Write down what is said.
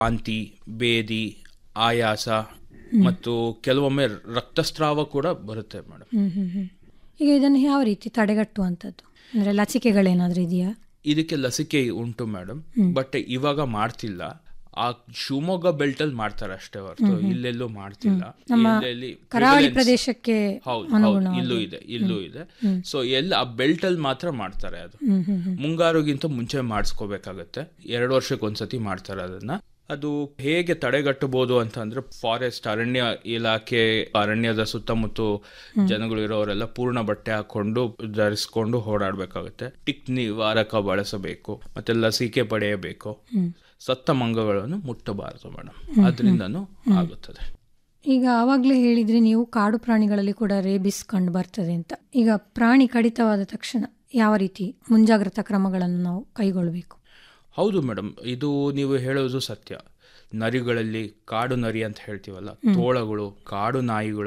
ವಾಂತಿ ಬೇದಿ ಆಯಾಸ ಮತ್ತು ಕೆಲವೊಮ್ಮೆ ರಕ್ತಸ್ರಾವ ಕೂಡ ಬರುತ್ತೆ ಮೇಡಮ್ ಹ್ಮ್ ಹ್ಮ್ ಹ್ಮ್ ಈಗ ಇದನ್ನು ಯಾವ ರೀತಿ ತಡೆಗಟ್ಟುವಂಥದ್ದು ಅಂದರೆ ಲಸಿಕೆಗಳೇನಾದರೂ ಇದೆಯಾ ಇದಕ್ಕೆ ಲಸಿಕೆ ಉಂಟು ಮೇಡಮ್ ಬಟ್ ಇವಾಗ ಮಾಡ್ತಿಲ್ಲ ಆ ಶಿವಮೊಗ್ಗ ಬೆಲ್ಟ್ ಅಲ್ಲಿ ಮಾಡ್ತಾರೆ ಅಷ್ಟೇ ಹೊರತು ಇಲ್ಲೆಲ್ಲೂ ಮಾಡ್ತಿಲ್ಲ ಎಲ್ಲೆಲ್ಲಿ ಕರಾವಳಿ prevalence- ಪ್ರದೇಶಕ್ಕೆ ಹೌದು ಹೌದು ಇಲ್ಲೂ ಇದೆ ಇಲ್ಲೂ ಇದೆ ಸೊ ಎಲ್ಲ ಆ ಬೆಲ್ಟ್ ಅಲ್ಲಿ ಮಾತ್ರ ಮಾಡ್ತಾರೆ ಅದು ಹ್ಮ್ ಹ್ಮ್ ಹ್ಮ್ ಮುಂಗಾರುಗಿಂತ ಮುಂಚೆ ಮಾಡಿಸ್ಕೋಬೇಕಾಗತ್ತೆ ಎರಡು ವರ್ಷಕ್ಕೆ ಒಂದ್ಸತಿ ಮಾಡ್ತಾರೆ ಅದನ್ನ ಅದು ಹೇಗೆ ತಡೆಗಟ್ಟಬಹುದು ಅಂತ ಅಂದ್ರೆ ಫಾರೆಸ್ಟ್ ಅರಣ್ಯ ಇಲಾಖೆ ಅರಣ್ಯದ ಸುತ್ತಮುತ್ತ ಜನಗಳು ಇರೋರೆಲ್ಲ ಪೂರ್ಣ ಬಟ್ಟೆ ಹಾಕೊಂಡು ಧರಿಸ್ಕೊಂಡು ಓಡಾಡ್ಬೇಕಾಗುತ್ತೆ ಟಿಕ್ ನಿವಾರಕ ಬಳಸಬೇಕು ಮತ್ತೆ ಲಸಿಕೆ ಪಡೆಯಬೇಕು ಸತ್ತ ಮಂಗಗಳನ್ನು ಮುಟ್ಟಬಾರದು ಮೇಡಮ್ ಅದರಿಂದನೂ ಆಗುತ್ತದೆ ಈಗ ಆವಾಗಲೇ ಹೇಳಿದ್ರಿ ನೀವು ಕಾಡು ಪ್ರಾಣಿಗಳಲ್ಲಿ ಕೂಡ ರೇಬಿಸ್ ಕಂಡು ಬರ್ತದೆ ಅಂತ ಈಗ ಪ್ರಾಣಿ ಕಡಿತವಾದ ತಕ್ಷಣ ಯಾವ ರೀತಿ ಮುಂಜಾಗ್ರತಾ ಕ್ರಮಗಳನ್ನು ನಾವು ಕೈಗೊಳ್ಳಬೇಕು ಹೌದು ಮೇಡಮ್ ಇದು ನೀವು ಹೇಳೋದು ಸತ್ಯ ನರಿಗಳಲ್ಲಿ ಕಾಡು ನರಿ ಅಂತ ಹೇಳ್ತೀವಲ್ಲ ತೋಳಗಳು ಕಾಡು ನಾಯಿಗಳು